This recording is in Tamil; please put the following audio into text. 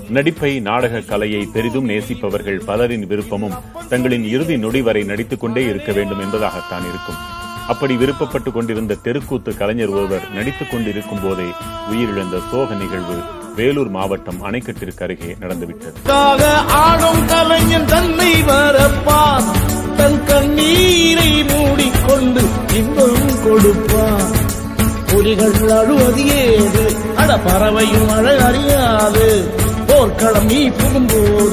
நடிப்பை நாடக கலையை பெரிதும் நேசிப்பவர்கள் பலரின் விருப்பமும் தங்களின் இறுதி நொடி வரை நடித்துக் கொண்டே இருக்க வேண்டும் என்பதாகத்தான் இருக்கும் அப்படி விருப்பப்பட்டுக் கொண்டிருந்த தெருக்கூத்து கலைஞர் ஒருவர் நடித்துக் கொண்டிருக்கும் போதே உயிரிழந்த சோக நிகழ்வு வேலூர் மாவட்டம் அணைக்கட்டிற்கு அருகே நடந்துவிட்டது காக ஆடும் கலைஞன் தன்னை வரப்பான் தன் கண்ணீரை மூடிக்கொண்டு இன்பம் கொடுப்பான் புலிகள் அழுவது ஏது அட பறவையும் அழ அறியாது போர்க்களம் நீ புகும்போது